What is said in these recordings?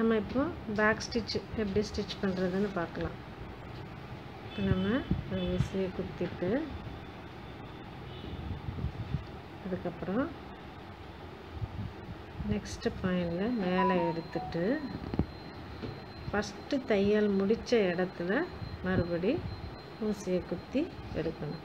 நம்ம இப்போ back stitch எப்படி ஸ்டிச் பண்ணுறதுன்னு பார்க்கலாம் இப்போ நம்ம ஒரு ஊசியை குத்திட்டு அதுக்கப்புறம் நெக்ஸ்ட்டு பாயிண்டில் மேலே எடுத்துட்டு ஃபஸ்ட்டு தையல் முடித்த இடத்துல மறுபடி ஊசியை குத்தி எடுக்கணும்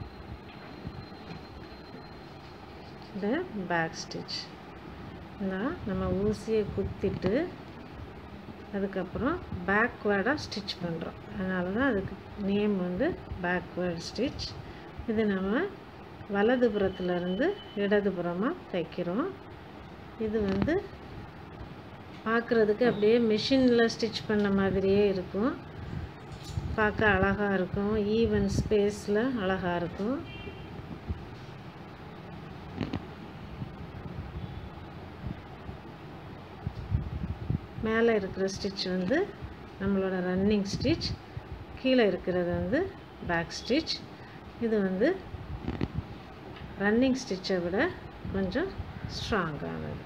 இந்த பேக் ஸ்டிச் நான் நம்ம ஊசியை குத்திட்டு அதுக்கப்புறம் பேக்வேர்டாக ஸ்டிச் பண்ணுறோம் அதனால தான் அதுக்கு நேம் வந்து பேக்வேர்ட் ஸ்டிச் இது நம்ம வலதுபுறத்துலேருந்து இடதுபுறமாக தைக்கிறோம் இது வந்து பார்க்குறதுக்கு அப்படியே மிஷினில் ஸ்டிச் பண்ண மாதிரியே இருக்கும் பார்க்க அழகாக இருக்கும் ஈவன் ஸ்பேஸில் அழகாக இருக்கும் மேலே இருக்கிற ஸ்டிச் வந்து நம்மளோட ரன்னிங் ஸ்டிச் கீழே இருக்கிறது வந்து பேக் ஸ்டிச் இது வந்து ரன்னிங் ஸ்டிச்சை விட கொஞ்சம் ஸ்ட்ராங்கானது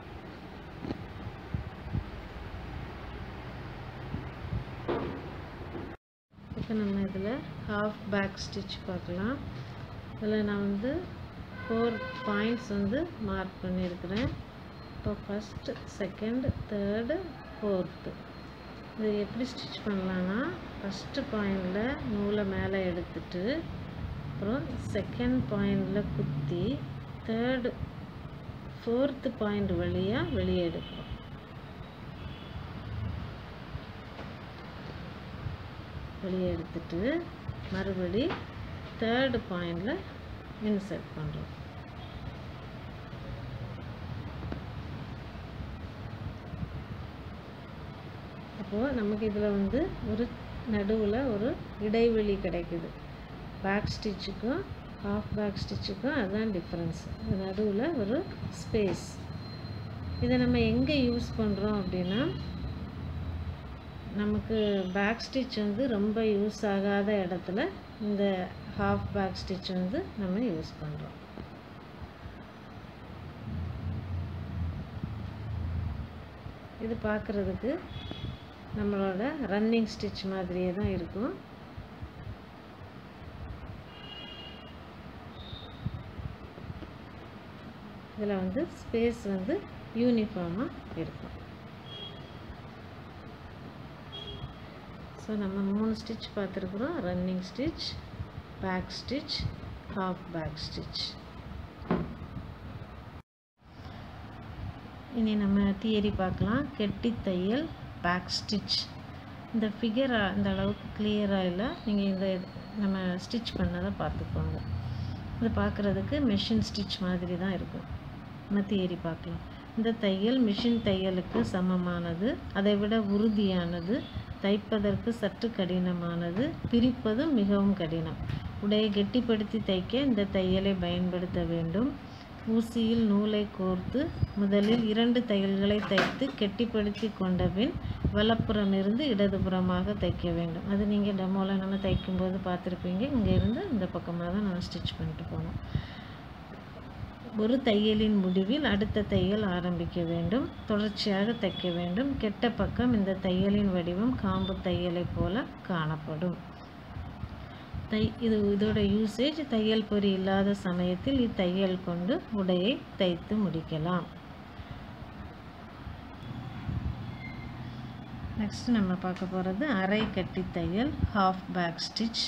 இப்போ நம்ம இதில் ஹாஃப் பேக் ஸ்டிச் பார்க்கலாம் இதில் நான் வந்து ஃபோர் பாயிண்ட்ஸ் வந்து மார்க் பண்ணியிருக்கிறேன் இப்போ ஃபஸ்ட்டு செகண்ட் தேர்டு ஃபோர்த்து இது எப்படி ஸ்டிச் பண்ணலான்னா ஃபஸ்ட்டு பாயிண்டில் நூலை மேலே எடுத்துட்டு அப்புறம் செகண்ட் பாயிண்டில் குத்தி தேர்டு ஃபோர்த்து பாயிண்ட் வழியாக வெளியே எடுக்கிறோம் வெளியே எடுத்துட்டு மறுபடி தேர்டு பாயிண்டில் இன்சர்ட் பண்ணுறோம் அப்போது நமக்கு இதில் வந்து ஒரு நடுவில் ஒரு இடைவெளி கிடைக்குது பேக் ஸ்டிச்சுக்கும் ஹாஃப் பேக் ஸ்டிச்சுக்கும் அதுதான் டிஃப்ரென்ஸ் நடுவில் ஒரு ஸ்பேஸ் இதை நம்ம எங்கே யூஸ் பண்ணுறோம் அப்படின்னா நமக்கு பேக் ஸ்டிச் வந்து ரொம்ப யூஸ் ஆகாத இடத்துல இந்த ஹாஃப் பேக் ஸ்டிச் வந்து நம்ம யூஸ் பண்ணுறோம் இது பார்க்குறதுக்கு நம்மளோட ரன்னிங் ஸ்டிச் மாதிரியே தான் இருக்கும் இதில் வந்து ஸ்பேஸ் வந்து யூனிஃபார்மாக இருக்கும் ஸோ நம்ம மூணு ஸ்டிச் பார்த்துருக்குறோம் running stitch back stitch half back stitch இனி நம்ம தியரி பார்க்கலாம் கெட்டி தையல் பேக் ஸ்டிச் இந்த ஃபிகர் இந்த அளவுக்கு கிளியராக இல்லை நீங்கள் இந்த நம்ம ஸ்டிச் பண்ணதை பார்த்துக்கோங்க இது பார்க்குறதுக்கு மெஷின் ஸ்டிச் மாதிரி தான் இருக்கும் நம்ம தியரி பார்க்கலாம் இந்த தையல் மிஷின் தையலுக்கு சமமானது அதை விட உறுதியானது தைப்பதற்கு சற்று கடினமானது பிரிப்பதும் மிகவும் கடினம் உடையை கெட்டிப்படுத்தி தைக்க இந்த தையலை பயன்படுத்த வேண்டும் ஊசியில் நூலை கோர்த்து முதலில் இரண்டு தையல்களை தைத்து கெட்டிப்படுத்தி கொண்ட பின் வலப்புறமிருந்து இடதுபுறமாக தைக்க வேண்டும் அது நீங்கள் டெமோவில் நம்ம தைக்கும்போது பார்த்துருப்பீங்க இங்கேருந்து இந்த பக்கமாக தான் நம்ம ஸ்டிச் பண்ணிட்டு போனோம் ஒரு தையலின் முடிவில் அடுத்த தையல் ஆரம்பிக்க வேண்டும் தொடர்ச்சியாக தைக்க வேண்டும் கெட்ட பக்கம் இந்த தையலின் வடிவம் காம்பு தையலை போல காணப்படும் தை இது இதோட யூசேஜ் தையல் பொறி இல்லாத சமயத்தில் இத்தையல் கொண்டு உடையை தைத்து முடிக்கலாம் நெக்ஸ்ட் நம்ம பார்க்க போகிறது அரை கட்டி தையல் ஹாஃப் பேக் ஸ்டிச்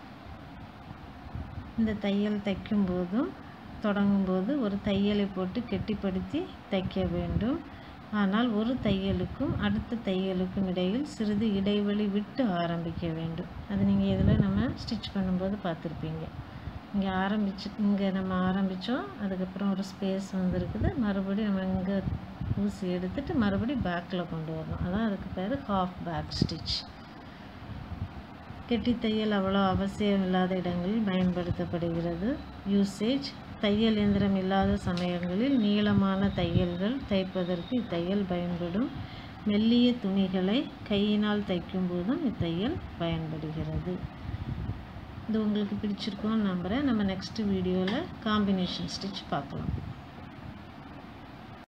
இந்த தையல் தைக்கும் போதும் தொடங்கும் போது ஒரு தையலை போட்டு கெட்டிப்படுத்தி தைக்க வேண்டும் ஆனால் ஒரு தையலுக்கும் அடுத்த தையலுக்கும் இடையில் சிறிது இடைவெளி விட்டு ஆரம்பிக்க வேண்டும் அது நீங்கள் இதில் நம்ம ஸ்டிச் பண்ணும்போது பார்த்துருப்பீங்க இங்கே ஆரம்பிச்சு இங்கே நம்ம ஆரம்பித்தோம் அதுக்கப்புறம் ஒரு ஸ்பேஸ் வந்துருக்குது மறுபடியும் நம்ம இங்கே ஊசி எடுத்துட்டு மறுபடியும் பேக்கில் கொண்டு வரணும் அதான் அதுக்கு பேர் ஹாஃப் பேக் ஸ்டிச் கெட்டி தையல் அவ்வளோ அவசியம் இல்லாத இடங்களில் பயன்படுத்தப்படுகிறது யூசேஜ் தையல் இயந்திரம் இல்லாத சமயங்களில் நீளமான தையல்கள் தைப்பதற்கு இத்தையல் பயன்படும் மெல்லிய துணிகளை கையினால் தைக்கும் போதும் இத்தையல் பயன்படுகிறது இது உங்களுக்கு பிடிச்சிருக்கோன்னு நம்புகிறேன் நம்ம நெக்ஸ்ட் வீடியோவில் காம்பினேஷன் ஸ்டிச் பார்க்கலாம்